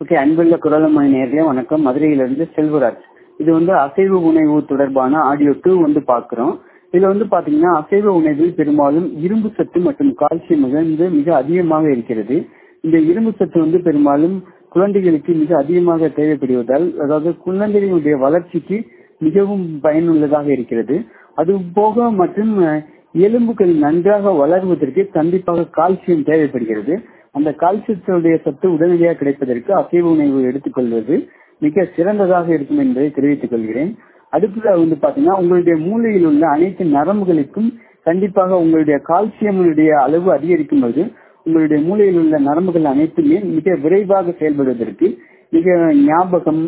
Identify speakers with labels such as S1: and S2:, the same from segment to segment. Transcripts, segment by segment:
S1: okay அன்புள்ள குரலமணி நேர்களே வணக்கம் மதுரையிலிருந்து செல்வராஜ் இது வந்து அசைவ உணவு தொடர்பான ஆடியோ டூ வந்து பாக்குறோம் இதுல வந்து பாத்தீங்கன்னா அசைவ உணவில் பெரும்பாலும் இரும்பு சத்து மற்றும் கால்சியம் வந்து மிக அதிகமாக இருக்கிறது இந்த இரும்பு சத்து வந்து பெரும்பாலும் குழந்தைகளுக்கு மிக அதிகமாக தேவைப்படுவதால் அதாவது குழந்தைகளுடைய வளர்ச்சிக்கு மிகவும் பயனுள்ளதாக இருக்கிறது அது போக மற்றும் எலும்புகள் நன்றாக வளர்வதற்கு கண்டிப்பாக கால்சியம் தேவைப்படுகிறது அந்த கால்சியத்துடைய சத்து உடனடியாக கிடைப்பதற்கு அசைவ உணவு எடுத்துக்கொள்வது மிக சிறந்ததாக இருக்கும் என்பதை தெரிவித்துக் கொள்கிறேன் அடுத்ததாக வந்து பாத்தீங்கன்னா உங்களுடைய மூளையில் உள்ள அனைத்து நரம்புகளுக்கும் கண்டிப்பாக உங்களுடைய கால்சியமுடைய அளவு அதிகரிக்கும் போது உங்களுடைய மூளையில் உள்ள நரம்புகள் அனைத்துமே மிக விரைவாக செயல்படுவதற்கு மிக ஞாபகம்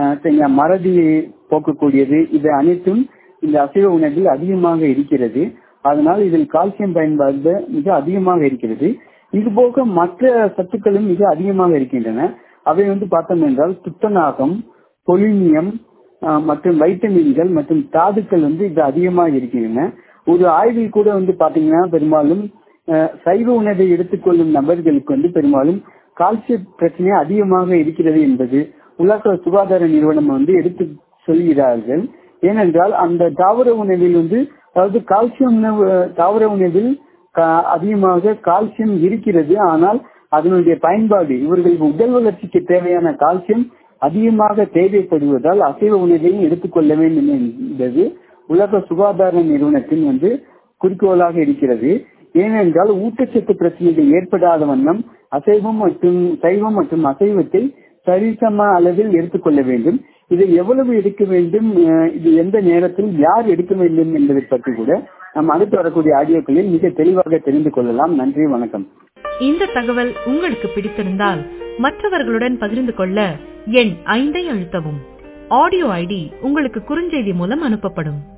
S1: மறதியை போக்கக்கூடியது இது அனைத்தும் இந்த அசைவ உணவில் அதிகமாக இருக்கிறது அதனால் இதில் கால்சியம் பயன்பாடு மிக அதிகமாக இருக்கிறது இது போக மற்ற சத்துக்களும் மிக அதிகமாக இருக்கின்றன அவை வந்து பார்த்தோம் என்றால் துத்தநாகம் பொலினியம் மற்றும் வைட்டமின்கள் மற்றும் தாதுக்கள் வந்து இது அதிகமாக இருக்கின்றன ஒரு ஆய்வில் கூட வந்து பாத்தீங்கன்னா பெரும்பாலும் சைவ உணவை எடுத்துக்கொள்ளும் நபர்களுக்கு வந்து பெரும்பாலும் கால்சிய பிரச்சனை அதிகமாக இருக்கிறது என்பது உலக சுகாதார நிறுவனம் வந்து எடுத்து சொல்கிறார்கள் ஏனென்றால் அந்த தாவர உணவில் வந்து அதாவது கால்சியம் உணவு தாவர உணவில் அதிகமாக கால்சியம் இருக்கிறது ஆனால் அதனுடைய பயன்பாடு இவர்கள் உடல் வளர்ச்சிக்கு தேவையான கால்சியம் அதிகமாக தேவைப்படுவதால் அசைவ உணவையும் எடுத்துக்கொள்ள வேண்டும் என்பது உலக சுகாதார நிறுவனத்தின் வந்து குறிக்கோளாக இருக்கிறது ஏனென்றால் ஊட்டச்சத்து பிரச்சனைகள் ஏற்படாத வண்ணம் அசைவம் மற்றும் சைவம் மற்றும் அசைவத்தை சரிசம அளவில் எடுத்துக்கொள்ள வேண்டும் இதை எவ்வளவு எடுக்க வேண்டும் இது எந்த நேரத்தில் யார் எடுக்க வேண்டும் என்பதை பற்றி கூட நாம் அடுத்து வரக்கூடிய ஆடியோக்களில் மிக தெளிவாக தெரிந்து கொள்ளலாம் நன்றி வணக்கம்
S2: இந்த தகவல் உங்களுக்கு பிடித்திருந்தால் மற்றவர்களுடன் பகிர்ந்து கொள்ள எண் ஐந்தை அழுத்தவும் ஆடியோ ஐடி உங்களுக்கு குறுஞ்செய்தி மூலம் அனுப்பப்படும்